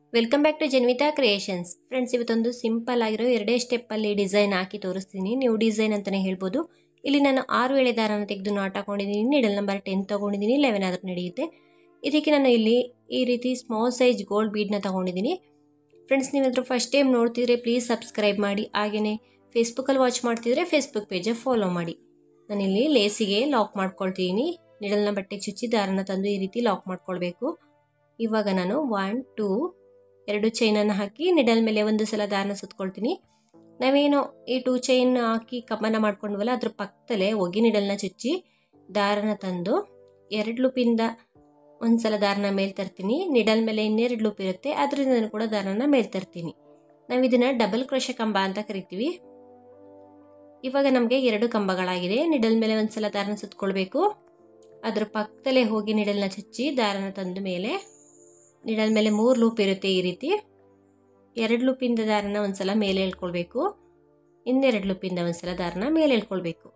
welcome back to Janvitha creations friends ಇವತ್ತೊಂದು simple ಆಗಿರೋ ಎರಡೇ ಸ್ಟೆಪ್ಪಲ್ಲಿ ಡಿಸೈನ್ ಹಾಕಿ ತೋರಿಸ್ತೀನಿ ನೀವು ಡಿಸೈನ್ ಅಂತಲೇ ಹೇಳ್ಬೋದು ಇಲ್ಲಿ ನಾನು ಆರು ಎಳೆ ದಾರನ ತೆಗೆದು ನಾಟ್ ಹಾಕೊಂಡಿದ್ದೀನಿ ನೀಡಲ್ ನಂಬರ್ ಟೆನ್ ತೊಗೊಂಡಿದ್ದೀನಿ ಲೆವೆನ್ ಆದರೂ ನಡೆಯುತ್ತೆ ಇದಕ್ಕೆ ನಾನು ಇಲ್ಲಿ ಈ ರೀತಿ ಸ್ಮಾಲ್ ಸೈಜ್ ಗೋಲ್ಡ್ ಬೀಡ್ನ ತೊಗೊಂಡಿದ್ದೀನಿ ಫ್ರೆಂಡ್ಸ್ ನೀವಾದರೂ ಫಸ್ಟ್ ಟೈಮ್ ನೋಡ್ತಿದ್ರೆ ಪ್ಲೀಸ್ ಸಬ್ಸ್ಕ್ರೈಬ್ ಮಾಡಿ ಹಾಗೆಯೇ ಫೇಸ್ಬುಕ್ಕಲ್ಲಿ ವಾಚ್ ಮಾಡ್ತಿದ್ರೆ ಫೇಸ್ಬುಕ್ ಪೇಜ ಫಾಲೋ ಮಾಡಿ ನಾನಿಲ್ಲಿ ಲೇಸಿಗೆ ಲಾಕ್ ಮಾಡ್ಕೊಳ್ತೀನಿ ನಿಡಲ್ನ ಬಟ್ಟೆಗೆ ಚುಚ್ಚಿ ದಾರನ ತಂದು ಈ ರೀತಿ ಲಾಕ್ ಮಾಡ್ಕೊಳ್ಬೇಕು ಇವಾಗ ನಾನು ಒನ್ ಟೂ ಎರಡು ಚೈನನ್ನು ಹಾಕಿ ನಿಡಲ್ ಮೇಲೆ ಒಂದು ಸಲ ದಾರನ ಸುತ್ಕೊಳ್ತೀನಿ ನಾವೇನು ಈ ಟೂ ಚೈನ್ ಹಾಕಿ ಕಬ್ಬನ ಮಾಡ್ಕೊಂಡ್ವಲ್ಲ ಅದ್ರ ಪಕ್ಕದಲ್ಲೇ ಒಗಿ ನಿಡಲ್ನ ಚುಚ್ಚಿ ದಾರನ ತಂದು ಎರಡು ಲೂಪಿಂದ ಒಂದು ಸಲ ದಾರನ ಮೇಲೆ ತರ್ತೀನಿ ನಿಡಲ್ ಮೇಲೆ ಇನ್ನೆರಡು ಲೂಪ್ ಇರುತ್ತೆ ಅದರಿಂದ ಕೂಡ ದಾರನ ಮೇಲೆ ತರ್ತೀನಿ ನಾವು ಇದನ್ನು ಡಬಲ್ ಕ್ರೋಶ ಕಂಬ ಅಂತ ಕರಿತೀವಿ ಇವಾಗ ನಮಗೆ ಎರಡು ಕಂಬಗಳಾಗಿದೆ ನಿಡಲ್ ಮೇಲೆ ಒಂದು ಸಲ ದಾರನ ಸುತ್ಕೊಳ್ಬೇಕು ಅದ್ರ ಪಕ್ಕದಲ್ಲೇ ಹೋಗಿ ನಿಡಲ್ನ ಚುಚ್ಚಿ ದಾರನ ತಂದ ಮೇಲೆ ನಿಡಲ್ ಮೇಲೆ ಮೂರು ಲೂಪ್ ಇರುತ್ತೆ ಈ ರೀತಿ ಎರಡು ಲೂಪಿಂದ ದಾರನ ಒಂದ್ಸಲ ಮೇಲೆ ಎಳ್ಕೊಳ್ಬೇಕು ಇನ್ನೆರಡು ಲೂಪಿಂದ ಒಂದ್ಸಲ ದಾರನ ಮೇಲೆ ಎಳ್ಕೊಳ್ಬೇಕು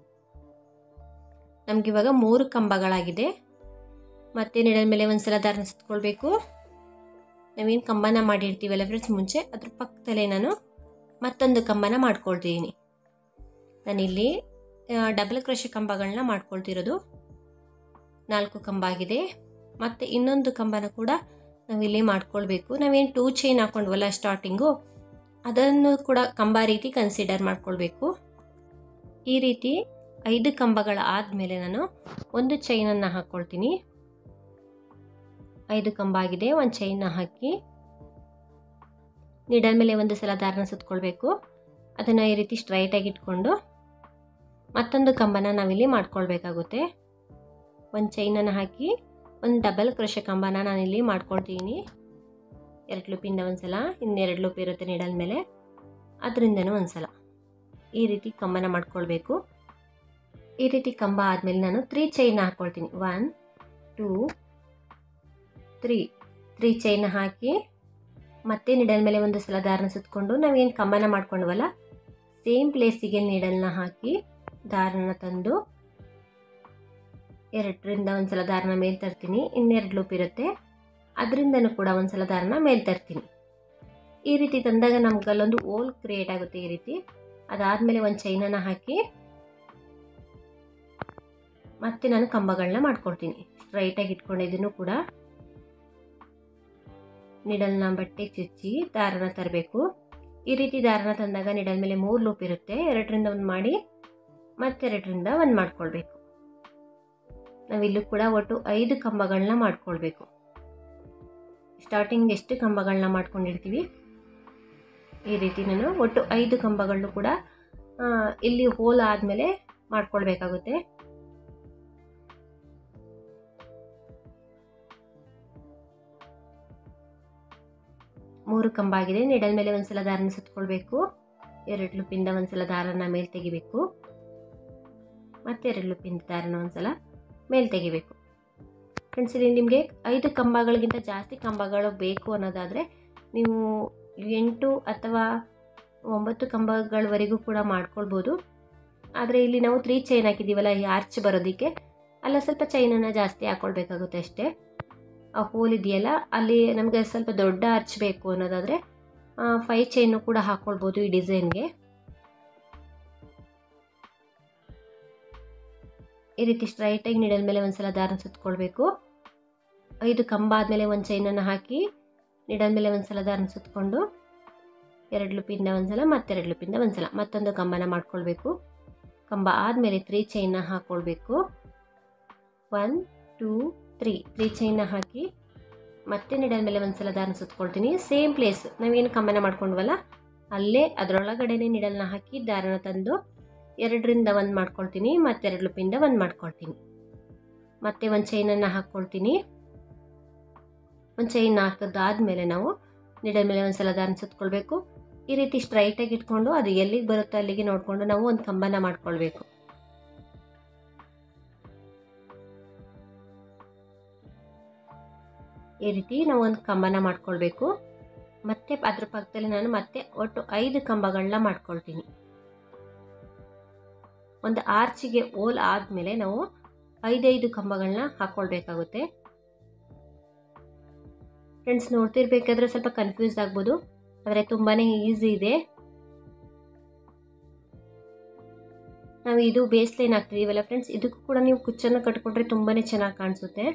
ನಮಗಿವಾಗ ಮೂರು ಕಂಬಗಳಾಗಿದೆ ಮತ್ತೆ ನಿಡಲ್ ಮೇಲೆ ಒಂದ್ಸಲ ದಾರನ ಸುತ್ಕೊಳ್ಬೇಕು ನಾವೇನು ಕಂಬನ ಮಾಡಿರ್ತೀವಲ್ಲ ಫ್ರೆಂಡ್ಸ್ ಮುಂಚೆ ಅದ್ರ ಪಕ್ಕದಲ್ಲೇ ನಾನು ಮತ್ತೊಂದು ಕಂಬನ ಮಾಡ್ಕೊಳ್ತಿದ್ದೀನಿ ನಾನಿಲ್ಲಿ ಡಬಲ್ ಕ್ರಶ ಕಂಬಗಳನ್ನ ಮಾಡ್ಕೊಳ್ತಿರೋದು ನಾಲ್ಕು ಕಂಬ ಆಗಿದೆ ಮತ್ತು ಇನ್ನೊಂದು ಕಂಬನ ಕೂಡ ನಾವಿಲ್ಲಿ ಮಾಡ್ಕೊಳ್ಬೇಕು ನಾವೇನು ಟೂ ಚೈನ್ ಹಾಕೊಂಡ್ವಲ್ಲ ಸ್ಟಾರ್ಟಿಂಗು ಅದನ್ನು ಕೂಡ ಕಂಬ ರೀತಿ ಕನ್ಸಿಡರ್ ಮಾಡ್ಕೊಳ್ಬೇಕು ಈ ರೀತಿ ಐದು ಕಂಬಗಳ ಆದಮೇಲೆ ನಾನು ಒಂದು ಚೈನನ್ನು ಹಾಕ್ಕೊಳ್ತೀನಿ ಐದು ಕಂಬ ಆಗಿದೆ ಒಂದು ಚೈನ್ನ ಹಾಕಿ ನಿಡಲ್ ಮೇಲೆ ಒಂದು ಸಲ ದಾರನ ಸುತ್ಕೊಳ್ಬೇಕು ಅದನ್ನು ಈ ರೀತಿ ಸ್ಟ್ರೈಟಾಗಿ ಇಟ್ಕೊಂಡು ಮತ್ತೊಂದು ಕಂಬನ ನಾವಿಲ್ಲಿ ಮಾಡ್ಕೊಳ್ಬೇಕಾಗುತ್ತೆ ಒಂದು ಚೈನನ್ನು ಹಾಕಿ ಒಂದು ಡಬಲ್ ಕ್ರಶ ಕಂಬನ ನಾನಿಲ್ಲಿ ಮಾಡ್ಕೊಳ್ತೀನಿ ಎರಡು ಲೂಪಿಂದ ಒಂದು ಸಲ ಇನ್ನೆರಡು ಲೂಪ್ ಇರುತ್ತೆ ನಿಡಲ್ ಮೇಲೆ ಅದರಿಂದನೂ ಒಂದು ಸಲ ಈ ರೀತಿ ಕಂಬನ ಮಾಡ್ಕೊಳ್ಬೇಕು ಈ ರೀತಿ ಕಂಬ ಆದಮೇಲೆ ನಾನು ತ್ರೀ ಚೈನ್ ಹಾಕ್ಕೊಳ್ತೀನಿ one two three three chain ಹಾಕಿ ಮತ್ತೆ ನಿಡಲ್ ಮೇಲೆ ಒಂದು ಸಲ ದಾರನ ಸುತ್ಕೊಂಡು ನಾವೇನು ಕಂಬನ ಮಾಡ್ಕೊಂಡ್ವಲ್ಲ ಸೇಮ್ ಪ್ಲೇಸಿಗೆ ನೀಡಲ್ನ ಹಾಕಿ ದಾರನ ತಂದು ಎರಡರಿಂದ ಒಂದು ಸಲ ದಾರನ ಮೇಲೆ ತರ್ತೀನಿ ಇನ್ನೆರಡು ಲೂಪ್ ಇರುತ್ತೆ ಅದರಿಂದನೂ ಕೂಡ ಒಂದು ಸಲ ದಾರನ ಮೇಲೆ ತರ್ತೀನಿ ಈ ರೀತಿ ತಂದಾಗ ನಮ್ಗೆ ಅಲ್ಲೊಂದು ಓಲ್ ಕ್ರಿಯೇಟ್ ಆಗುತ್ತೆ ಈ ರೀತಿ ಅದಾದಮೇಲೆ ಒಂದು ಚೈನನ್ನು ಹಾಕಿ ಮತ್ತೆ ನಾನು ಕಂಬಗಳನ್ನ ಮಾಡ್ಕೊಳ್ತೀನಿ ಸ್ಟ್ರೈಟಾಗಿ ಇಟ್ಕೊಂಡಿದ್ದನ್ನು ಕೂಡ ನಿಡಲ್ನ ಬಟ್ಟೆಗೆ ಚುಚ್ಚಿ ದಾರನ ತರಬೇಕು ಈ ರೀತಿ ದಾರನ ತಂದಾಗ ನಿಡಲ್ ಮೇಲೆ ಮೂರು ಲೂಪ್ ಇರುತ್ತೆ ಎರಡರಿಂದ ಒಂದು ಮಾಡಿ ಮತ್ತೆರಡರಿಂದ ಒಂದು ಮಾಡ್ಕೊಳ್ಬೇಕು ನಾವಿಲ್ಲೂ ಕೂಡ ಒಟ್ಟು ಐದು ಕಂಬಗಳನ್ನ ಮಾಡ್ಕೊಳ್ಬೇಕು ಸ್ಟಾರ್ಟಿಂಗ್ ಎಷ್ಟು ಕಂಬಗಳನ್ನ ಮಾಡ್ಕೊಂಡಿರ್ತೀವಿ ಈ ರೀತಿ ನಾನು ಒಟ್ಟು ಐದು ಕಂಬಗಳನ್ನು ಕೂಡ ಇಲ್ಲಿ ಹೋಲ್ ಆದಮೇಲೆ ಮಾಡ್ಕೊಳ್ಬೇಕಾಗುತ್ತೆ ಮೂರು ಕಂಬ ಆಗಿದೆ ನಿಡಲ್ ಮೇಲೆ ಒಂದ್ಸಲ ದಾರನ ಸುತ್ಕೊಳ್ಬೇಕು ಎರಡು ಲುಪ್ಪಿಂದ ಒಂದ್ಸಲ ದಾರನ ಮೇಲೆ ತೆಗಿಬೇಕು ಮತ್ತೆ ಎರಡು ಲುಪ್ಪಿಂದ ದಾರನ ಒಂದ್ಸಲ ಮೇಲೆ ತೆಗಿಬೇಕು ಫ್ರೆಂಡ್ಸ್ ಇಲ್ಲಿ ನಿಮಗೆ ಐದು ಕಂಬಗಳಿಗಿಂತ ಜಾಸ್ತಿ ಕಂಬಗಳು ಬೇಕು ಅನ್ನೋದಾದರೆ ನೀವು ಎಂಟು ಅಥವಾ ಒಂಬತ್ತು ಕಂಬಗಳವರೆಗೂ ಕೂಡ ಮಾಡ್ಕೊಳ್ಬೋದು ಆದರೆ ಇಲ್ಲಿ ನಾವು ತ್ರೀ ಚೈನ್ ಹಾಕಿದ್ದೀವಲ್ಲ ಈ ಆರ್ಚ್ ಬರೋದಕ್ಕೆ ಅಲ್ಲ ಸ್ವಲ್ಪ ಚೈನನ್ನು ಜಾಸ್ತಿ ಹಾಕ್ಕೊಳ್ಬೇಕಾಗುತ್ತೆ ಅಷ್ಟೇ ಆ ಹೋಲ್ ಇದೆಯಲ್ಲ ಅಲ್ಲಿ ನಮಗೆ ಸ್ವಲ್ಪ ದೊಡ್ಡ ಆರ್ಚ್ ಬೇಕು ಅನ್ನೋದಾದರೆ ಫೈ ಚೈನು ಕೂಡ ಹಾಕ್ಕೊಳ್ಬೋದು ಈ ಡಿಸೈನ್ಗೆ ಈ ರೀತಿ ಸ್ಟ್ರೈಟಾಗಿ ನಿಡಲ್ ಮೇಲೆ ಒಂದ್ಸಲ ದಾರನ ಸುತ್ಕೊಳ್ಬೇಕು ಐದು ಕಂಬ ಆದಮೇಲೆ ಒಂದು ಚೈನನ್ನು ಹಾಕಿ ನಿಡಲ್ ಮೇಲೆ ಒಂದ್ಸಲ ದಾರನ ಸುತ್ಕೊಂಡು ಎರಡು ಲುಪಿಂದ ಒಂದ್ಸಲ ಮತ್ತೆರಡು ಲುಪಿಂದ ಒಂದ್ಸಲ ಮತ್ತೊಂದು ಕಂಬನ ಮಾಡ್ಕೊಳ್ಬೇಕು ಕಂಬ ಆದಮೇಲೆ ತ್ರೀ ಚೈನ್ನ ಹಾಕ್ಕೊಳ್ಬೇಕು ಒನ್ ಟೂ ತ್ರೀ ತ್ರೀ ಚೈನ್ನ ಹಾಕಿ ಮತ್ತೆ ನಿಡಲ್ ಮೇಲೆ ಒಂದ್ಸಲ ದಾರನ ಸುತ್ಕೊಳ್ತೀನಿ ಸೇಮ್ ಪ್ಲೇಸ್ ನಾವೇನು ಕಂಬನ ಮಾಡ್ಕೊಂಡ್ವಲ್ಲ ಅಲ್ಲೇ ಅದರೊಳಗಡೆನೇ ನಿಡಲ್ನ ಹಾಕಿ ದಾರನ ತಂದು ಎರಡರಿಂದ ಒಂದು ಮಾಡ್ಕೊಳ್ತೀನಿ ಮತ್ತೆರಡು ಲುಪಿಂದ ಒಂದು ಮಾಡ್ಕೊಳ್ತೀನಿ ಮತ್ತೆ ಒಂದು ಚೈನನ್ನು ಹಾಕ್ಕೊಳ್ತೀನಿ ಒಂದು ಚೈನ್ ಹಾಕಿದಾದ್ಮೇಲೆ ನಾವು ನಿಡಲ್ ಮೇಲೆ ಒಂದು ಸಲ ದಾರನ ಸುತ್ಕೊಳ್ಬೇಕು ಈ ರೀತಿ ಸ್ಟ್ರೈಟಾಗಿ ಇಟ್ಕೊಂಡು ಅದು ಎಲ್ಲಿಗೆ ಬರುತ್ತೋ ಅಲ್ಲಿಗೆ ನೋಡಿಕೊಂಡು ನಾವು ಒಂದು ಕಂಬನ ಮಾಡ್ಕೊಳ್ಬೇಕು ಈ ರೀತಿ ನಾವು ಒಂದು ಕಂಬನ ಮಾಡ್ಕೊಳ್ಬೇಕು ಮತ್ತೆ ಅದ್ರ ಪಕ್ಕದಲ್ಲಿ ನಾನು ಮತ್ತೆ ಒಟ್ಟು ಐದು ಕಂಬಗಳನ್ನ ಮಾಡ್ಕೊಳ್ತೀನಿ ಒಂದು ಆರ್ಚಿಗೆ ಓಲ್ ಆದಮೇಲೆ ನಾವು ಐದೈದು ಕಂಬಗಳನ್ನ ಹಾಕ್ಕೊಳ್ಬೇಕಾಗುತ್ತೆ ಫ್ರೆಂಡ್ಸ್ ನೋಡ್ತಿರ್ಬೇಕಾದ್ರೆ ಸ್ವಲ್ಪ ಕನ್ಫ್ಯೂಸ್ ಆಗ್ಬೋದು ಆದರೆ ತುಂಬಾ ಈಸಿ ಇದೆ ನಾವು ಇದು ಬೇಸ್ ಲೈನ್ ಹಾಕ್ತಿದ್ದೀವಲ್ಲ ಫ್ರೆಂಡ್ಸ್ ಇದಕ್ಕೂ ಕೂಡ ನೀವು ಕುಚ್ಚನ್ನು ಕಟ್ಕೊಂಡ್ರೆ ತುಂಬಾ ಚೆನ್ನಾಗಿ ಕಾಣಿಸುತ್ತೆ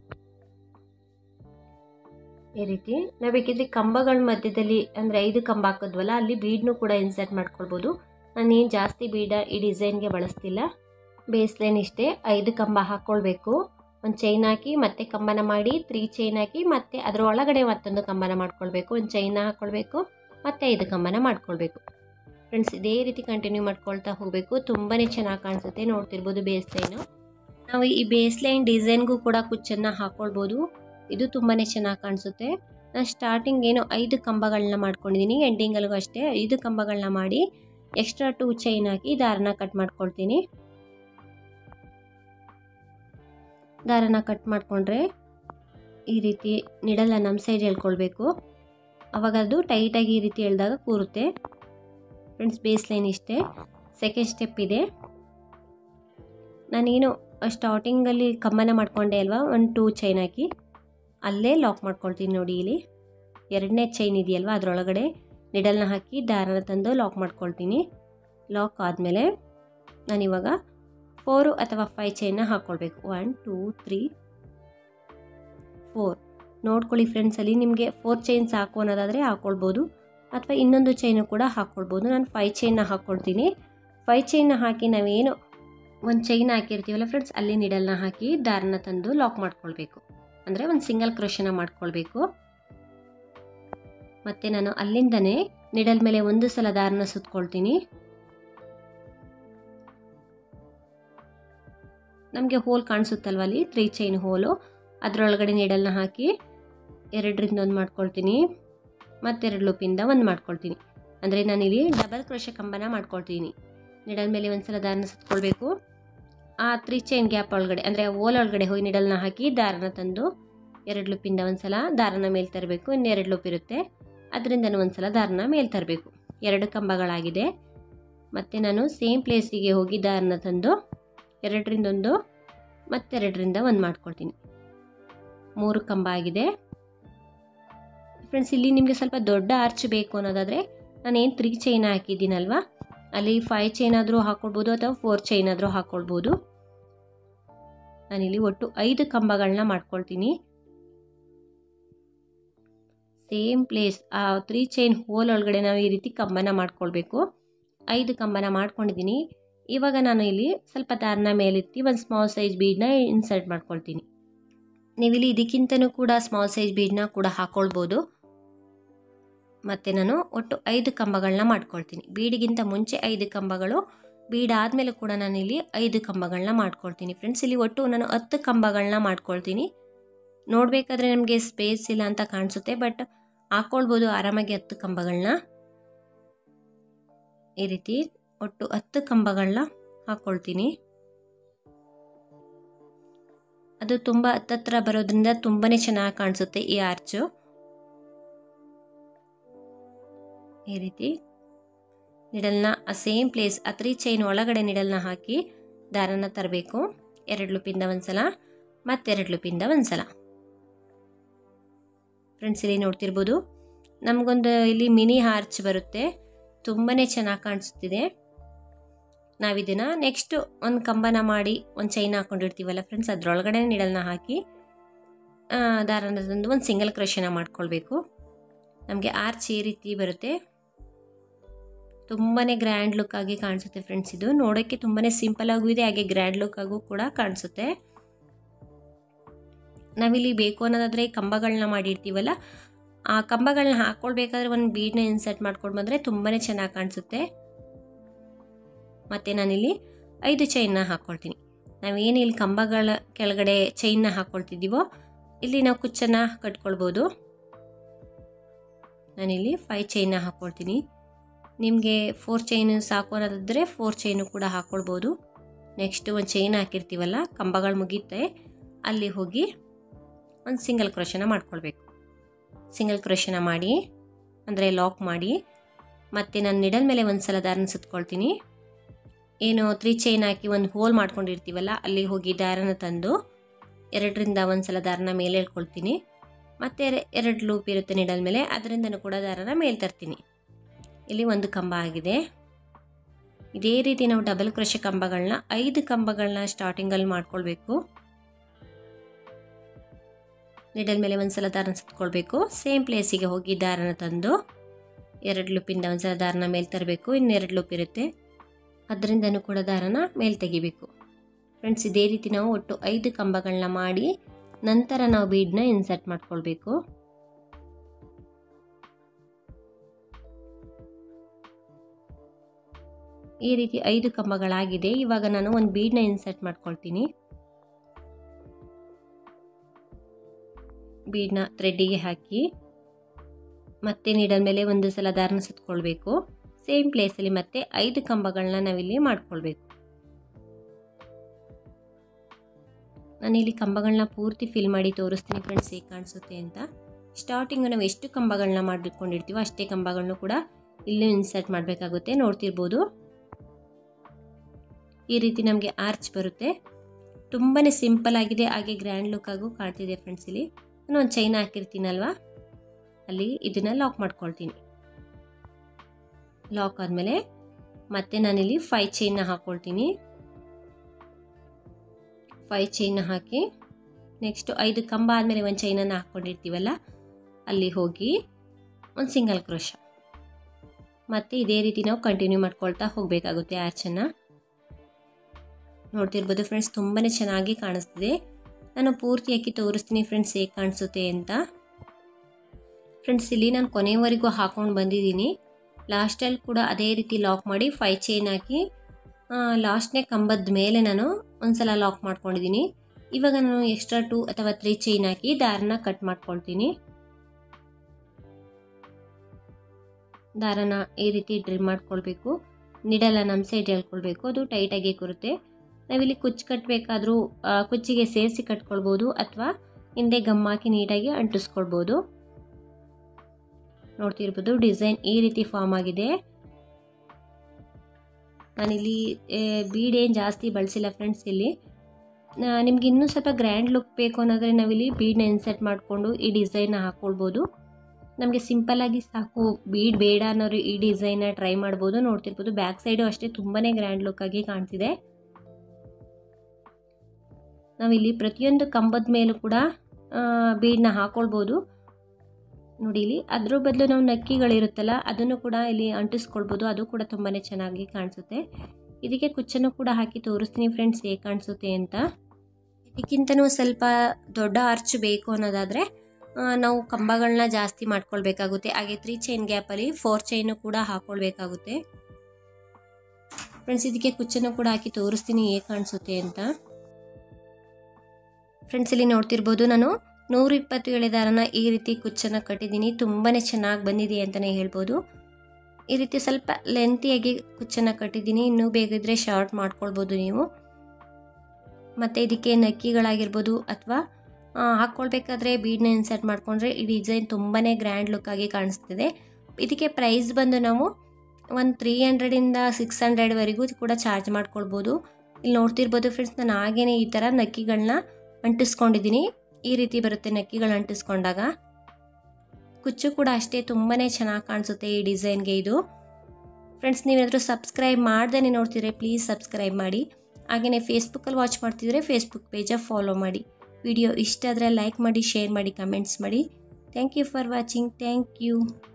ಈ ರೀತಿ ನಾವು ಬೇಕಿದ್ರೆ ಕಂಬಗಳ ಮಧ್ಯದಲ್ಲಿ ಅಂದರೆ ಐದು ಕಂಬ ಹಾಕಿದ್ವಲ್ಲ ಅಲ್ಲಿ ಬೀಡ್ನು ಕೂಡ ಇನ್ಸರ್ಟ್ ಮಾಡ್ಕೊಳ್ಬೋದು ನಾನೇನು ಜಾಸ್ತಿ ಬೀಡ ಈ ಡಿಸೈನ್ಗೆ ಬಳಸ್ತಿಲ್ಲ ಬೇಸ್ ಲೈನ್ ಇಷ್ಟೇ ಐದು ಕಂಬ ಹಾಕ್ಕೊಳ್ಬೇಕು ಒಂದು ಚೈನ್ ಹಾಕಿ ಮತ್ತೆ ಕಂಬನ ಮಾಡಿ ತ್ರೀ ಚೈನ್ ಹಾಕಿ ಮತ್ತೆ ಅದರ ಒಳಗಡೆ ಮತ್ತೊಂದು ಕಂಬನ ಮಾಡ್ಕೊಳ್ಬೇಕು ಒಂದು ಚೈನ ಹಾಕ್ಕೊಳ್ಬೇಕು ಮತ್ತೆ ಐದು ಕಂಬನ ಮಾಡ್ಕೊಳ್ಬೇಕು ಫ್ರೆಂಡ್ಸ್ ಇದೇ ರೀತಿ ಕಂಟಿನ್ಯೂ ಮಾಡ್ಕೊಳ್ತಾ ಹೋಗಬೇಕು ತುಂಬಾ ಚೆನ್ನಾಗಿ ಕಾಣಿಸುತ್ತೆ ನೋಡ್ತಿರ್ಬೋದು ಬೇಸ್ ಲೈನು ನಾವು ಈ ಬೇಸ್ ಲೈನ್ ಡಿಸೈನ್ಗೂ ಕೂಡ ಕುಚ್ಚನ್ನು ಹಾಕ್ಕೊಳ್ಬೋದು ಇದು ತುಂಬಾ ಚೆನ್ನಾಗಿ ಕಾಣಿಸುತ್ತೆ ನಾನು ಸ್ಟಾರ್ಟಿಂಗ್ ಏನು ಐದು ಕಂಬಗಳನ್ನ ಮಾಡ್ಕೊಂಡಿದ್ದೀನಿ ಎಂಡಿಂಗಲ್ಗೂ ಅಷ್ಟೇ ಐದು ಕಂಬಗಳನ್ನ ಮಾಡಿ ಎಕ್ಸ್ಟ್ರಾ ಟೂ ಚೈನ್ ಹಾಕಿ ದಾರನ ಕಟ್ ಮಾಡ್ಕೊಳ್ತೀನಿ ದಾರನ ಕಟ್ ಮಾಡಿಕೊಂಡ್ರೆ ಈ ರೀತಿ ನಿಡಲ್ಲ ನಮ್ಮ ಸೈಡ್ ಹೇಳ್ಕೊಳ್ಬೇಕು ಅವಾಗ ಅದು ಟೈಟಾಗಿ ಈ ರೀತಿ ಎಳ್ದಾಗ ಕೂರುತ್ತೆ ಫ್ರೆಂಡ್ಸ್ ಬೇಸ್ ಲೈನ್ ಇಷ್ಟೇ ಸೆಕೆಂಡ್ ಸ್ಟೆಪ್ ಇದೆ ನಾನೇನು ಸ್ಟಾರ್ಟಿಂಗಲ್ಲಿ ಕಂಬನ ಮಾಡ್ಕೊಂಡೆ ಅಲ್ವಾ ಒಂದು ಟೂ ಚೈನ್ ಹಾಕಿ ಅಲ್ಲೇ ಲಾಕ್ ಮಾಡ್ಕೊಳ್ತೀನಿ ನೋಡಿ ಇಲ್ಲಿ ಎರಡನೇ ಚೈನ್ ಇದೆಯಲ್ವ ಅದರೊಳಗಡೆ ನಿಡಲ್ನ ಹಾಕಿ ದಾರನ ತಂದು ಲಾಕ್ ಮಾಡ್ಕೊಳ್ತೀನಿ ಲಾಕ್ ಆದಮೇಲೆ ನಾನಿವಾಗ ಫೋರು ಅಥವಾ ಫೈವ್ ಚೈನ್ನ ಹಾಕ್ಕೊಳ್ಬೇಕು ಒನ್ ಟೂ ತ್ರೀ ಫೋರ್ ನೋಡ್ಕೊಳ್ಳಿ ಫ್ರೆಂಡ್ಸಲ್ಲಿ ನಿಮಗೆ ಫೋರ್ ಚೈನ್ಸ್ ಹಾಕು ಅನ್ನೋದಾದರೆ ಹಾಕ್ಕೊಳ್ಬೋದು ಅಥವಾ ಇನ್ನೊಂದು ಚೈನು ಕೂಡ ಹಾಕ್ಕೊಳ್ಬೋದು ನಾನು ಫೈವ್ ಚೈನ್ನ ಹಾಕ್ಕೊಳ್ತೀನಿ ಫೈವ್ ಚೈನ್ನ ಹಾಕಿ ನಾವೇನು ಒಂದು ಚೈನ್ ಹಾಕಿರ್ತೀವಲ್ಲ ಫ್ರೆಂಡ್ಸ್ ಅಲ್ಲಿ ನಿಡಲ್ನ ಹಾಕಿ ದಾರನ ತಂದು ಲಾಕ್ ಮಾಡ್ಕೊಳ್ಬೇಕು ಅಂದರೆ ಒಂದು ಸಿಂಗಲ್ ಕ್ರೋಶನ ಮಾಡ್ಕೊಳ್ಬೇಕು ಮತ್ತು ನಾನು ಅಲ್ಲಿಂದನೇ ನಿಡಲ್ ಮೇಲೆ ಒಂದು ಸಲ ದಾರನ ಸುತ್ಕೊಳ್ತೀನಿ ನಮಗೆ ಹೋಲ್ ಕಾಣಿಸುತ್ತಲ್ವ ಅಲ್ಲಿ ತ್ರೀ ಚೈನ್ ಹೋಲು ಅದರೊಳಗಡೆ ನೀಡಲ್ನ ಹಾಕಿ ಎರಡರಿಂದ ಒಂದು ಮಾಡ್ಕೊಳ್ತೀನಿ ಮತ್ತೆರಡು ಲೂಪಿಂದ ಒಂದು ಮಾಡ್ಕೊಳ್ತೀನಿ ಅಂದರೆ ನಾನಿಲ್ಲಿ ಡಬಲ್ ಕ್ರೋಶ ಕಂಬನ ಮಾಡ್ಕೊಳ್ತೀನಿ ನಿಡಲ್ ಮೇಲೆ ಒಂದು ಸಲ ದಾರನ ಸುತ್ಕೊಳ್ಬೇಕು ಆ ತ್ರೀ ಚೈನ್ ಗ್ಯಾಪ್ ಒಳಗಡೆ ಅಂದರೆ ಓಲ್ ಒಳಗಡೆ ಹೋಗಿ ನಿಡಲ್ನ ಹಾಕಿ ದಾರನ ತಂದು ಎರಡು ಲೂಪಿಂದ ಒಂದು ಸಲ ದಾರನ ಮೇಲೆ ತರಬೇಕು ಇನ್ನೆರಡು ಲೂಪ್ ಇರುತ್ತೆ ಅದರಿಂದ ಒಂದು ಸಲ ದಾರನ ಮೇಲೆ ತರಬೇಕು ಎರಡು ಕಂಬಗಳಾಗಿದೆ ಮತ್ತು ನಾನು ಸೇಮ್ ಪ್ಲೇಸಿಗೆ ಹೋಗಿ ದಾರನ ತಂದು ಎರಡರಿಂದ ಒಂದು ಮತ್ತೆರಡರಿಂದ ಒಂದು ಮಾಡ್ಕೊಳ್ತೀನಿ ಮೂರು ಕಂಬ ಆಗಿದೆ ಫ್ರೆಂಡ್ಸ್ ಇಲ್ಲಿ ನಿಮಗೆ ಸ್ವಲ್ಪ ದೊಡ್ಡ ಆರ್ಚ್ ಬೇಕು ಅನ್ನೋದಾದರೆ ನಾನೇನು ತ್ರೀ ಚೈನ್ ಹಾಕಿದ್ದೀನಲ್ವ ಅಲ್ಲಿ ಫೈವ್ ಚೈನ್ ಆದರೂ ಹಾಕ್ಕೊಳ್ಬೋದು ಅಥವಾ ಫೋರ್ ಚೈನ್ ಆದರೂ ಹಾಕ್ಕೊಳ್ಬೋದು ನಾನಿಲ್ಲಿ ಒಟ್ಟು ಐದು ಕಂಬಗಳನ್ನ ಮಾಡ್ಕೊಳ್ತೀನಿ ಸೇಮ್ ಪ್ಲೇಸ್ ಆ ತ್ರೀ ಚೈನ್ ಹೋಲ್ ಒಳಗಡೆ ನಾವು ಈ ರೀತಿ ಕಂಬನ ಮಾಡ್ಕೊಳ್ಬೇಕು ಐದು ಕಂಬನ ಮಾಡ್ಕೊಂಡಿದ್ದೀನಿ ಇವಾಗ ನಾನು ಇಲ್ಲಿ ಸ್ವಲ್ಪ ದಾರನ ಮೇಲೆತ್ತಿ ಒಂದು ಸ್ಮಾಲ್ ಸೈಜ್ ಬೀಡನ್ನ ಇನ್ಸರ್ಟ್ ಮಾಡ್ಕೊಳ್ತೀನಿ ನೀವಿಲ್ಲಿ ಇದಕ್ಕಿಂತನೂ ಕೂಡ ಸ್ಮಾಲ್ ಸೈಜ್ ಬೀಡನ್ನ ಕೂಡ ಹಾಕ್ಕೊಳ್ಬೋದು ಮತ್ತು ನಾನು ಒಟ್ಟು ಐದು ಕಂಬಗಳನ್ನ ಮಾಡ್ಕೊಳ್ತೀನಿ ಬೀಡಿಗಿಂತ ಮುಂಚೆ ಐದು ಕಂಬಗಳು ಬೀಡ್ ಆದಮೇಲೆ ಕೂಡ ನಾನಿಲ್ಲಿ ಐದು ಕಂಬಗಳನ್ನ ಮಾಡ್ಕೊಳ್ತೀನಿ ಫ್ರೆಂಡ್ಸ್ ಇಲ್ಲಿ ಒಟ್ಟು ನಾನು ಹತ್ತು ಕಂಬಗಳನ್ನ ಮಾಡ್ಕೊಳ್ತೀನಿ ನೋಡಬೇಕಾದ್ರೆ ನಮಗೆ ಸ್ಪೇಸ್ ಇಲ್ಲ ಅಂತ ಕಾಣಿಸುತ್ತೆ ಬಟ್ ಹಾಕ್ಕೊಳ್ಬೋದು ಆರಾಮಾಗಿ ಹತ್ತು ಕಂಬಗಳನ್ನ ಈ ರೀತಿ ಒಟ್ಟು ಹತ್ತು ಕಂಬಗಳನ್ನ ಹಾಕ್ಕೊಳ್ತೀನಿ ಅದು ತುಂಬ ಹತ್ತತ್ರ ಬರೋದ್ರಿಂದ ತುಂಬಾ ಚೆನ್ನಾಗಿ ಕಾಣಿಸುತ್ತೆ ಈ ಆರ್ಚು ಈ ರೀತಿ ನಿಡಲ್ನ ಆ ಸೇಮ್ ಪ್ಲೇಸ್ ಆ ತ್ರೀ ಚೈನ್ ಒಳಗಡೆ ನಿಡಲ್ನ ಹಾಕಿ ದಾರನ ತರಬೇಕು ಎರಡು ಲೂಪಿಂದ ಒಂದು ಸಲ ಮತ್ತೆರಡು ಲೂಪಿಂದ ಒಂದು ಸಲ ಫ್ರೆಂಡ್ಸ್ ಇಲ್ಲಿ ನೋಡ್ತಿರ್ಬೋದು ನಮಗೊಂದು ಇಲ್ಲಿ ಮಿನಿ ಆರ್ಚ್ ಬರುತ್ತೆ ತುಂಬಾ ಚೆನ್ನಾಗಿ ಕಾಣಿಸುತ್ತಿದೆ ನಾವಿದನ್ನು ನೆಕ್ಸ್ಟ್ ಒಂದು ಕಂಬನ ಮಾಡಿ ಒಂದು ಚೈನ್ ಹಾಕ್ಕೊಂಡಿರ್ತೀವಲ್ಲ ಫ್ರೆಂಡ್ಸ್ ಅದರೊಳಗಡೆ ನಿಡಲ್ನ ಹಾಕಿ ದಾರನ ತಂದು ಒಂದು ಸಿಂಗಲ್ ಕ್ರೋಶನ ಮಾಡ್ಕೊಳ್ಬೇಕು ನಮಗೆ ಆರ್ಚ್ ಈ ರೀತಿ ಬರುತ್ತೆ ತುಂಬಾ ಗ್ರ್ಯಾಂಡ್ ಲುಕ್ ಆಗಿ ಕಾಣಿಸುತ್ತೆ ಫ್ರೆಂಡ್ಸ್ ಇದು ನೋಡೋಕ್ಕೆ ತುಂಬಾ ಸಿಂಪಲ್ ಆಗೂ ಇದೆ ಹಾಗೆ ಗ್ರ್ಯಾಂಡ್ ಲುಕ್ ಆಗು ಕೂಡ ಕಾಣಿಸುತ್ತೆ ನಾವಿಲ್ಲಿ ಬೇಕು ಅನ್ನೋದಾದರೆ ಕಂಬಗಳನ್ನ ಮಾಡಿರ್ತೀವಲ್ಲ ಆ ಕಂಬಗಳನ್ನ ಹಾಕ್ಕೊಳ್ಬೇಕಾದ್ರೆ ಒಂದು ಬೀಡನ್ನ ಇನ್ಸರ್ಟ್ ಮಾಡ್ಕೊಂಡು ಬಂದರೆ ತುಂಬಾ ಚೆನ್ನಾಗಿ ಕಾಣಿಸುತ್ತೆ ಮತ್ತು ನಾನಿಲ್ಲಿ ಐದು ಚೈನ್ನ ಹಾಕ್ಕೊಳ್ತೀನಿ ನಾವೇನು ಇಲ್ಲಿ ಕಂಬಗಳ ಕೆಳಗಡೆ ಚೈನ್ನ ಹಾಕ್ಕೊಳ್ತಿದ್ದೀವೋ ಇಲ್ಲಿ ನಾವು ಕುಚ್ಚನ್ನು ಕಟ್ಕೊಳ್ಬೋದು ನಾನಿಲ್ಲಿ ಫೈವ್ ಚೈನ್ನ ಹಾಕ್ಕೊಳ್ತೀನಿ ನಿಮಗೆ ಫೋರ್ ಚೈನ್ ಸಾಕು ಅನ್ನೋದಾದರೆ ಫೋರ್ ಚೈನು ಕೂಡ ಹಾಕ್ಕೊಳ್ಬೋದು ನೆಕ್ಸ್ಟ್ ಒಂದು ಚೈನ್ ಹಾಕಿರ್ತೀವಲ್ಲ ಕಂಬಗಳು ಮುಗಿಯುತ್ತೆ ಅಲ್ಲಿ ಹೋಗಿ ಒಂದು ಸಿಂಗಲ್ ಕ್ರೋಶನ ಮಾಡ್ಕೊಳ್ಬೇಕು ಸಿಂಗಲ್ ಕ್ರೋಶನ ಮಾಡಿ ಅಂದರೆ ಲಾಕ್ ಮಾಡಿ ಮತ್ತು ನಾನು ನಿಡಲ್ ಮೇಲೆ ಒಂದು ಸಲ ದಾರನ ಸುತ್ಕೊಳ್ತೀನಿ ಏನು ತ್ರೀ ಚೈನ್ ಹಾಕಿ ಒಂದು ಹೋಲ್ ಮಾಡ್ಕೊಂಡಿರ್ತೀವಲ್ಲ ಅಲ್ಲಿ ಹೋಗಿ ದಾರನ ತಂದು ಎರಡರಿಂದ ಒಂದು ಸಲ ದಾರನ ಮೇಲೆ ಹೇಳ್ಕೊಳ್ತೀನಿ ಮತ್ತೆ ಎರಡು ಲೂಪ್ ಇರುತ್ತೆ ನೀಡಲ್ ಮೇಲೆ ಅದರಿಂದನೂ ಕೂಡ ದಾರನ ಮೇಲೆ ತರ್ತೀನಿ ಇಲ್ಲಿ ಒಂದು ಕಂಬ ಆಗಿದೆ ಇದೇ ರೀತಿ ನಾವು ಡಬಲ್ ಕ್ರೋಶೆ ಕಂಬಗಳನ್ನ ಐದು ಕಂಬಗಳನ್ನ ಸ್ಟಾರ್ಟಿಂಗಲ್ಲಿ ಮಾಡ್ಕೊಳ್ಬೇಕು ನಿಡಲ್ ಮೇಲೆ ಒಂದು ಸಲ ದಾರನ ಸುತ್ಕೊಳ್ಬೇಕು ಸೇಮ್ ಪ್ಲೇಸಿಗೆ ಹೋಗಿ ದಾರನ ತಂದು ಎರಡು ಲೂಪಿಂದ ಒಂದು ಸಲ ದಾರನ ಮೇಲೆ ತರಬೇಕು ಇನ್ನೆರಡು ಲೂಪ್ ಇರುತ್ತೆ ಅದರಿಂದನೂ ಕೂಡ ದಾರನ ಮೇಲೆ ತೆಗಿಬೇಕು ಫ್ರೆಂಡ್ಸ್ ಇದೇ ರೀತಿ ನಾವು ಒಟ್ಟು ಐದು ಕಂಬಗಳನ್ನ ಮಾಡಿ ನಂತರ ನಾವು ಬೀಡನ್ನ ಇನ್ಸರ್ಟ್ ಮಾಡ್ಕೊಳ್ಬೇಕು ಈ ರೀತಿ ಐದು ಕಂಬಗಳಾಗಿದೆ ಇವಾಗ ನಾನು ಒಂದು ಬೀಡನ್ನ ಇನ್ಸರ್ಟ್ ಮಾಡ್ಕೊಳ್ತೀನಿ ಬೀಡನ್ನ ಥ್ರೆಡ್ಡಿಗೆ ಹಾಕಿ ಮತ್ತೆ ನೀಡಲ್ ಮೇಲೆ ಒಂದು ಸಲ ದಾರನ ಸುತ್ಕೊಳ್ಬೇಕು ಸೇಮ್ ಪ್ಲೇಸಲ್ಲಿ ಮತ್ತೆ ಐದು ಕಂಬಗಳನ್ನ ನಾವಿಲ್ಲಿ ಮಾಡ್ಕೊಳ್ಬೇಕು ನಾನಿಲ್ಲಿ ಕಂಬಗಳನ್ನ ಪೂರ್ತಿ ಫಿಲ್ ಮಾಡಿ ತೋರಿಸ್ತೀನಿ ಫ್ರೆಂಡ್ಸ್ ಹೇಗೆ ಕಾಣಿಸುತ್ತೆ ಅಂತ ಸ್ಟಾರ್ಟಿಂಗ್ ನಾವು ಎಷ್ಟು ಕಂಬಗಳನ್ನ ಮಾಡಿಕೊಂಡಿರ್ತೀವೋ ಅಷ್ಟೇ ಕಂಬಗಳನ್ನೂ ಕೂಡ ಇಲ್ಲೂ ಇನ್ಸರ್ಟ್ ಮಾಡಬೇಕಾಗುತ್ತೆ ನೋಡ್ತಿರ್ಬೋದು ಈ ರೀತಿ ನಮಗೆ ಆರ್ಚ್ ಬರುತ್ತೆ ತುಂಬಾ ಸಿಂಪಲ್ ಆಗಿದೆ ಹಾಗೆ ಗ್ರ್ಯಾಂಡ್ ಲುಕ್ ಆಗು ಕಾಣ್ತಿದೆ ಫ್ರೆಂಡ್ಸ್ ಇಲ್ಲಿ ನಾನು ಒಂದು ಚೈನ್ ಹಾಕಿರ್ತೀನಲ್ವಾ ಅಲ್ಲಿ ಇದನ್ನು ಲಾಕ್ ಮಾಡ್ಕೊಳ್ತೀನಿ ಲಾಕ್ ಆದಮೇಲೆ ಮತ್ತೆ ನಾನಿಲ್ಲಿ ಫೈ ಚೈನ್ನ ಹಾಕ್ಕೊಳ್ತೀನಿ ಫೈ ಚೈನ್ನ ಹಾಕಿ ನೆಕ್ಸ್ಟು ಐದು ಕಂಬ ಆದಮೇಲೆ ಒಂದು ಚೈನನ್ನು ಹಾಕ್ಕೊಂಡಿರ್ತೀವಲ್ಲ ಅಲ್ಲಿ ಹೋಗಿ ಒಂದು ಸಿಂಗಲ್ ಕ್ರೋಶ ಮತ್ತು ಇದೇ ರೀತಿ ನಾವು ಕಂಟಿನ್ಯೂ ಮಾಡ್ಕೊಳ್ತಾ ಹೋಗಬೇಕಾಗುತ್ತೆ ಆರ್ಚನ್ನು ನೋಡ್ತಿರ್ಬೋದು ಫ್ರೆಂಡ್ಸ್ ತುಂಬಾ ಚೆನ್ನಾಗಿ ಕಾಣಿಸ್ತಿದೆ ನಾನು ಪೂರ್ತಿ ಹಾಕಿ ತೋರಿಸ್ತೀನಿ ಫ್ರೆಂಡ್ಸ್ ಹೇಗೆ ಕಾಣಿಸುತ್ತೆ ಅಂತ ಫ್ರೆಂಡ್ಸ್ ಇಲ್ಲಿ ನಾನು ಕೊನೆಯವರೆಗೂ ಹಾಕೊಂಡು ಬಂದಿದ್ದೀನಿ ಲಾಸ್ಟಲ್ಲಿ ಕೂಡ ಅದೇ ರೀತಿ ಲಾಕ್ ಮಾಡಿ ಫೈ ಚೈನ್ ಹಾಕಿ ಲಾಸ್ಟ್ನೇ ಕಂಬದ ಮೇಲೆ ನಾನು ಒಂದ್ಸಲ ಲಾಕ್ ಮಾಡ್ಕೊಂಡಿದ್ದೀನಿ ಇವಾಗ ನಾನು ಎಕ್ಸ್ಟ್ರಾ ಟೂ ಅಥವಾ ತ್ರೀ ಚೈನ್ ಹಾಕಿ ದಾರನ ಕಟ್ ಮಾಡ್ಕೊಳ್ತೀನಿ ದಾರನ ಈ ರೀತಿ ಡ್ರಿಲ್ ಮಾಡ್ಕೊಳ್ಬೇಕು ನಿಡಲ್ಲ ನಮ್ಮ ಸೈಡ್ ಹೇಳ್ಕೊಳ್ಬೇಕು ಅದು ಟೈಟಾಗಿ ಕೂರುತ್ತೆ ನಾವಿಲ್ಲಿ ಕುಚ್ಚು ಕಟ್ಟಬೇಕಾದ್ರೂ ಕುಚ್ಚಿಗೆ ಸೇರಿಸಿ ಕಟ್ಕೊಳ್ಬೋದು ಅಥವಾ ಹಿಂದೆ ಗಮ್ ಹಾಕಿ ನೀಟಾಗಿ ಅಂಟಿಸ್ಕೊಳ್ಬೋದು ನೋಡ್ತಿರ್ಬೋದು ಡಿಸೈನ್ ಈ ರೀತಿ ಫಾರ್ಮ್ ಆಗಿದೆ ನಾನಿಲ್ಲಿ ಬೀಡೇನು ಜಾಸ್ತಿ ಬಳಸಿಲ್ಲ ಫ್ರೆಂಡ್ಸ್ ಇಲ್ಲಿ ನಿಮ್ಗೆ ಇನ್ನೂ ಸ್ವಲ್ಪ ಗ್ರ್ಯಾಂಡ್ ಲುಕ್ ಬೇಕು ಅನ್ನೋದ್ರೆ ನಾವಿಲ್ಲಿ ಬೀಡನ್ನ ಇನ್ಸರ್ಟ್ ಮಾಡಿಕೊಂಡು ಈ ಡಿಸೈನ್ನ ಹಾಕ್ಕೊಳ್ಬೋದು ನಮಗೆ ಸಿಂಪಲ್ಲಾಗಿ ಸಾಕು ಬೀಡ್ ಬೇಡ ಅನ್ನೋರು ಈ ಡಿಸೈನ್ನ ಟ್ರೈ ಮಾಡ್ಬೋದು ನೋಡ್ತಿರ್ಬೋದು ಬ್ಯಾಕ್ ಸೈಡು ಅಷ್ಟೇ ತುಂಬಾ ಗ್ರ್ಯಾಂಡ್ ಲುಕ್ ಆಗಿ ಕಾಣ್ತಿದೆ ನಾವಿಲ್ಲಿ ಪ್ರತಿಯೊಂದು ಕಂಬದ ಮೇಲೂ ಕೂಡ ಬೀಡನ್ನ ಹಾಕ್ಕೊಳ್ಬೋದು ನೋಡಿ ಇಲ್ಲಿ ಅದ್ರ ಬದಲು ನಾವು ನಕ್ಕಿಗಳಿರುತ್ತಲ್ಲ ಅದನ್ನು ಕೂಡ ಇಲ್ಲಿ ಅಂಟಿಸ್ಕೊಳ್ಬೋದು ಅದು ಕೂಡ ತುಂಬಾ ಚೆನ್ನಾಗಿ ಕಾಣಿಸುತ್ತೆ ಇದಕ್ಕೆ ಕುಚ್ಚನ್ನು ಕೂಡ ಹಾಕಿ ತೋರಿಸ್ತೀನಿ ಫ್ರೆಂಡ್ಸ್ ಹೇಗೆ ಕಾಣಿಸುತ್ತೆ ಅಂತ ಇದಕ್ಕಿಂತನೂ ಸ್ವಲ್ಪ ದೊಡ್ಡ ಆರ್ಚ್ ಬೇಕು ಅನ್ನೋದಾದರೆ ನಾವು ಕಂಬಗಳನ್ನ ಜಾಸ್ತಿ ಮಾಡ್ಕೊಳ್ಬೇಕಾಗುತ್ತೆ ಹಾಗೆ ತ್ರೀ ಚೈನ್ ಗ್ಯಾಪಲ್ಲಿ ಫೋರ್ ಚೈನು ಕೂಡ ಹಾಕ್ಕೊಳ್ಬೇಕಾಗುತ್ತೆ ಫ್ರೆಂಡ್ಸ್ ಇದಕ್ಕೆ ಕುಚ್ಚನ್ನು ಕೂಡ ಹಾಕಿ ತೋರಿಸ್ತೀನಿ ಹೇಗೆ ಕಾಣಿಸುತ್ತೆ ಅಂತ ಫ್ರೆಂಡ್ಸ್ ಇಲ್ಲಿ ನೋಡ್ತಿರ್ಬೋದು ನಾನು ನೂರ ಇಪ್ಪತ್ತು ಎಳೆದಾರನ ಈ ರೀತಿ ಕುಚ್ಚನ್ನು ಕಟ್ಟಿದ್ದೀನಿ ತುಂಬಾ ಚೆನ್ನಾಗಿ ಬಂದಿದೆ ಅಂತಲೇ ಹೇಳ್ಬೋದು ಈ ರೀತಿ ಸ್ವಲ್ಪ ಲೆಂತಿಯಾಗಿ ಕುಚ್ಚನ್ನು ಕಟ್ಟಿದ್ದೀನಿ ಇನ್ನೂ ಬೇಕಿದ್ರೆ ಶಾರ್ಟ್ ಮಾಡ್ಕೊಳ್ಬೋದು ನೀವು ಮತ್ತು ಇದಕ್ಕೆ ನಕ್ಕಿಗಳಾಗಿರ್ಬೋದು ಅಥವಾ ಹಾಕ್ಕೊಳ್ಬೇಕಾದ್ರೆ ಬೀಡನ್ನ ಇನ್ಸರ್ಟ್ ಮಾಡಿಕೊಂಡ್ರೆ ಈ ಡಿಸೈನ್ ತುಂಬಾ ಗ್ರ್ಯಾಂಡ್ ಲುಕ್ ಆಗಿ ಕಾಣಿಸ್ತಿದೆ ಇದಕ್ಕೆ ಪ್ರೈಸ್ ಬಂದು ನಾವು ಒಂದು ತ್ರೀ ಹಂಡ್ರೆಡಿಂದ ಸಿಕ್ಸ್ ಹಂಡ್ರೆಡ್ವರೆಗೂ ಕೂಡ ಚಾರ್ಜ್ ಮಾಡ್ಕೊಳ್ಬೋದು ಇಲ್ಲಿ ನೋಡ್ತಿರ್ಬೋದು ಫ್ರೆಂಡ್ಸ್ ನಾನು ಹಾಗೇನೆ ಈ ಥರ ನಕ್ಕಿಗಳನ್ನ ಅಂಟಿಸ್ಕೊಂಡಿದ್ದೀನಿ ಈ ರೀತಿ ಬರುತ್ತೆ ನಕ್ಕಿಗಳು ಅಂಟಿಸ್ಕೊಂಡಾಗ ಕುಚ್ಚು ಕೂಡ ಅಷ್ಟೇ ತುಂಬಾ ಚೆನ್ನಾಗಿ ಕಾಣಿಸುತ್ತೆ ಈ ಡಿಸೈನ್ಗೆ ಇದು ಫ್ರೆಂಡ್ಸ್ ನೀವೇನಾದರೂ ಸಬ್ಸ್ಕ್ರೈಬ್ ಮಾಡ್ದೇ ನೋಡ್ತಿದ್ರೆ ಪ್ಲೀಸ್ ಸಬ್ಸ್ಕ್ರೈಬ್ ಮಾಡಿ ಹಾಗೆಯೇ ಫೇಸ್ಬುಕ್ಕಲ್ಲಿ ವಾಚ್ ಮಾಡ್ತಿದ್ರೆ ಫೇಸ್ಬುಕ್ ಪೇಜ ಫಾಲೋ ಮಾಡಿ ವಿಡಿಯೋ ಇಷ್ಟ ಆದರೆ ಲೈಕ್ ಮಾಡಿ ಶೇರ್ ಮಾಡಿ ಕಮೆಂಟ್ಸ್ ಮಾಡಿ thank you for watching thank you